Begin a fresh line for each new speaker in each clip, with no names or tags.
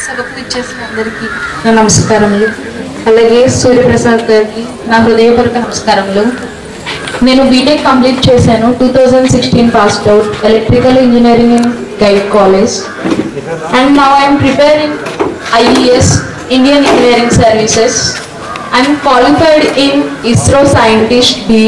సభకు ఇచ్చేసిన అందరికీ నా నమస్కారములు అలాగే సూర్యప్రసాద్ గారికి నా హృదయపూర్వక నమస్కారములు నేను బీటెక్ కంప్లీట్ చేశాను two thousand sixteen passed out electrical engineering in guide college and now I'm preparing IES Indian engineering services I'm qualified in ISRO scientist B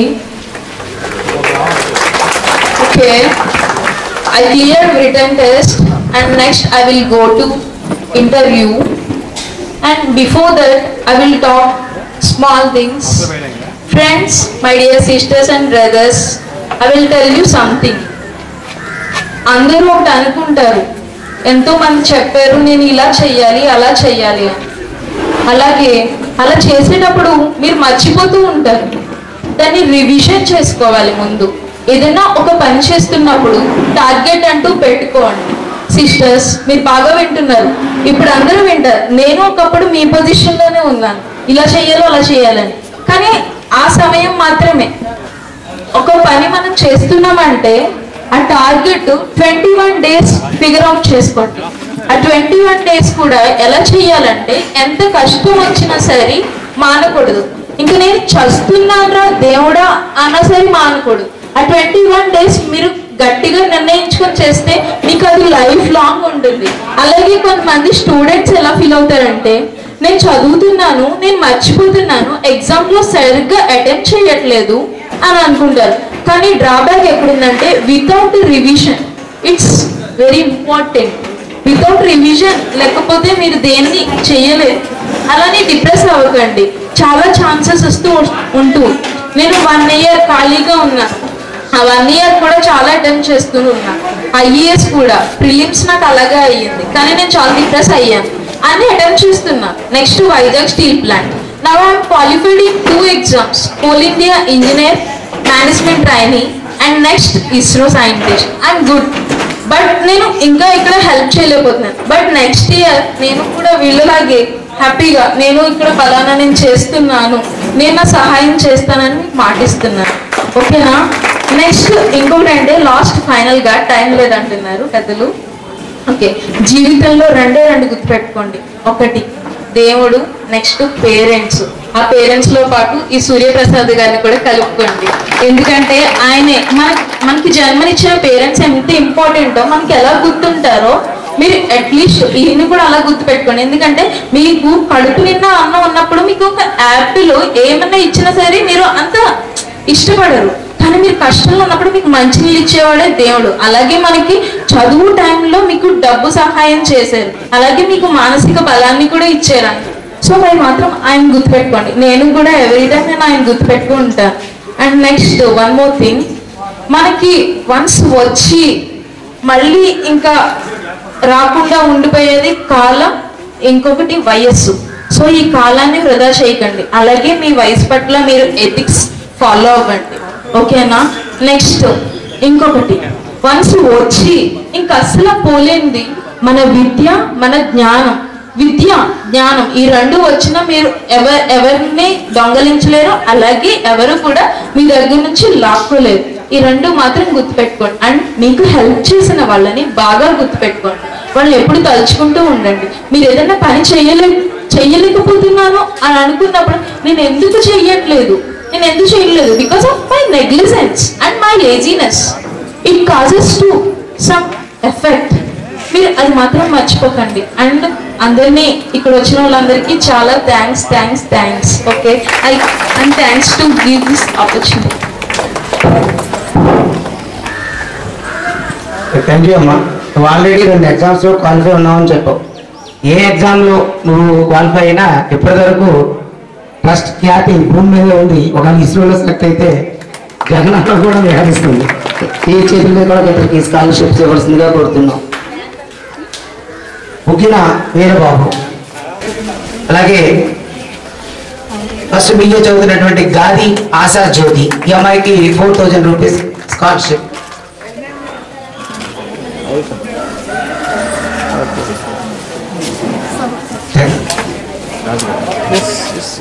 Okay. I cleared written test and next I will go to interview and before that I will talk small things. Friends, my dear sisters and brothers, I will tell you something. అందరూ ఒకటి అనుకుంటారు ఎంతో మంది చెప్పారు నేను ఇలా చెయ్యాలి అలా చెయ్యాలి అని అలాగే అలా చేసేటప్పుడు మీరు మర్చిపోతూ ఉంటారు దాన్ని రివిజన్ చేసుకోవాలి ముందు ఏదైనా ఒక పని చేస్తున్నప్పుడు టార్గెట్ అంటూ పెట్టుకోండి సిస్టర్స్ మీరు బాగా వింటున్నారు ఇప్పుడు అందరూ వింటారు నేను ఒకప్పుడు మీ పొజిషన్లోనే ఉన్నాను ఇలా చేయాలో అలా చేయాలని కానీ ఆ సమయం మాత్రమే ఒక పని మనం చేస్తున్నామంటే ఆ target twenty one days figure out చేసుకోండి ఆ ట్వంటీ వన్ డేస్ కూడా ఎలా చేయాలంటే ఎంత కష్టం వచ్చినా సరే మానకూడదు ఇంక నేను చస్తున్నానరా దేవుడా అన్నా సరే మానకూడదు ఆ ట్వంటీ వన్ డేస్ మీరు గట్టిగా నిర్ణయించుకొని చేస్తే మీకు అది లైఫ్ లాంగ్ ఉంటుంది అలాగే కొంతమంది స్టూడెంట్స్ ఎలా ఫీల్ అవుతారంటే నేను చదువుతున్నాను నేను మర్చిపోతున్నాను ఎగ్జామ్ లో సరిగ్గా అటెంప్ట్ చేయట్లేదు అని అనుకుంటారు కానీ డ్రాబ్యాక్ ఎక్కడుందంటే without revision it's very important without revision లేకపోతే మీరు దేన్ని చేయలేరు అలానే డిప్రెస్ అవ్వకండి చాలా ఛాన్సెస్ వస్తూ ఉంటూ నేను వన్ ఇయర్ ఖాళీగా ఉన్నా ఆ వన్ ఇయర్ కూడా చాలా అటెంప్ట్ చేస్తూ ఉన్నా ఐఏఎస్ కూడా ప్రిలిమ్స్ నాకు అలాగే అయ్యింది కానీ నేను చాలా డిప్రెస్ అయ్యాను అన్ని అటెంప్ట్ చేస్తున్నా next Vizag steel plant now I'm qualified in two exams coal India engineer management training and next ISRO scientist I'm good but నేను ఇంకా ఇక్కడ హెల్ప్ చేయలేకపోతున్నాను బట్ నెక్స్ట్ ఇయర్ నేను కూడా వీళ్ళలాగే హ్యాపీగా నేను ఇక్కడ ఫలానా నేను చేస్తున్నాను నేను నా సహాయం చేస్తానని మీకు మాటిస్తున్నాను ఓకేనా నెక్స్ట్ ఇంకొకటి అంటే లాస్ట్ ఫైనల్గా టైం లేదంటున్నారు పెద్దలు ఓకే జీవితంలో రెండే రెండు గుర్తుపెట్టుకోండి ఒకటి దేవుడు నెక్స్ట్ పేరెంట్స్ ఆ పేరెంట్స్ లో పాటు ఈ సూర్యప్రసాద్ గారిని కూడా కలుపుకోండి ఎందుకంటే ఆయనే మన మనకి జన్మనిచ్చిన పేరెంట్స్ ఎంత ఇంపార్టెంటో మనకి ఎలా గుర్తుంటారో మీరు అట్లీస్ట్ ఈయన కూడా అలా గుర్తుపెట్టుకోండి ఎందుకంటే మీకు కడుపు నిండా అన్నం ఉన్నప్పుడు మీకు ఒక యాపిల్ ఏమన్నా ఇచ్చినా సరే మీరు అంత ఇష్టపడరు కానీ మీరు కష్టంలో ఉన్నప్పుడు మీకు మంచి నీళ్ళు ఇచ్చేవాడే దేవుడు అలాగే మనకి చదువు టైంలో మీకు డబ్బు సహాయం చేశారు అలాగే మీకు మానసిక బలాన్ని కూడా ఇచ్చారు ఆయన. సో మరి మాత్రం ఆయన గుర్తుపెట్టుకోండి నేను కూడా ఎవ్రీ టైం నేను ఆయన గుర్తుపెట్టుకుంటాను and next one more thing మనకి వన్స్ వచ్చి మళ్ళీ ఇంకా రాకుండా ఉండిపోయేది కాలం ఇంకొకటి వయస్సు సో ఈ కాలాన్ని వృధా చేయకండి అలాగే మీ వయసు పట్ల మీరు ఎథిక్స్ ఫాలో అవ్వండి ఓకేనా నెక్స్ట్ ఇంకొకటి వన్స్ వచ్చి ఇంక అసలు పోలేంది మన విద్య మన జ్ఞానం విద్య జ్ఞానం ఈ రెండు వచ్చినా మీరు ఎవరు ఎవరిని దొంగలించలేరు అలాగే ఎవరు కూడా మీ దగ్గర నుంచి లాక్కోలేరు ఈ రెండు మాత్రం గుర్తుపెట్టుకోండి అండ్ మీకు హెల్ప్ చేసిన వాళ్ళని బాగా గుర్తుపెట్టుకోండి వాళ్ళు ఎప్పుడు తలుచుకుంటూ ఉండండి మీరు ఏదైనా పని చేయలే చెయ్యలేకపోతున్నాను అని అనుకున్నప్పుడు నేను ఎందుకు చెయ్యట్లేదు నేను ఎందుకు చేయలేదు because of my negligence and my laziness it causes to some effect మీరు అది మాత్రం మర్చిపోకండి అండ్ అందరినీ ఇక్కడ వచ్చిన వాళ్ళందరికీ చాలా thanks thanks thanks okay I and thanks to give this opportunity
thank you అమ్మా నువ్వు ఆల్రెడీ రెండు ఎగ్జామ్స్లో క్వాలిఫై ఉన్నావని చెప్పావు ఏ ఎగ్జామ్లో నువ్వు క్వాలిఫై అయినా ఇప్పటివరకు ఫస్ట్ ఖ్యాతి భూమి మీద ఉంది ఒక ఇస్రోలో సెలెక్ట్ అయితే జగనన్న కూడా విహరిస్తుంది ఈ చేతుల మీద కూడా ఇద్దరికి స్కాలర్షిప్స్ ఇవ్వాల్సిందిగా కోరుతున్నాం ముఖ్యన వీరబాబు అలాగే ఫస్ట్ బిఏ చదువుతున్నటువంటి గాది ఆశా జ్యోతి ఈ అమ్మాయికి four thousand rupees scholarship Thank you.